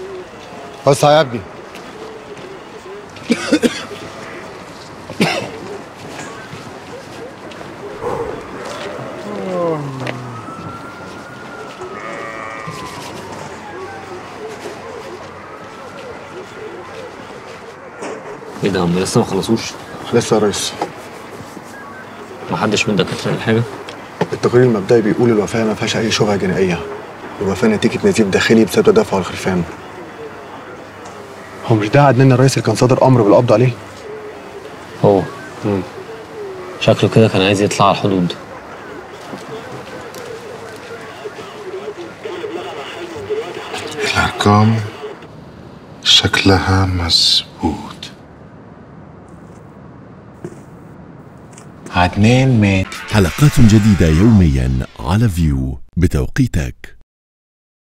بص يا ابني ايه ده هم لسه ما خلصوش لسه يا ريس ما حدش من الدكاتره ولا حاجه التقرير المبدئي بيقول الوفاه ما فيهاش اي شبهه جنائيه الوفاه نتيجه نزيف داخلي بسبب تدافع الخرفان هو مش ده عدنان الرئيس اللي كان صادر امر بالقبض عليه هو شكله كده كان عايز يطلع على الحدود الأرقام شكلها مظبوط عدنان مات حلقات جديدة يوميا على فيو بتوقيتك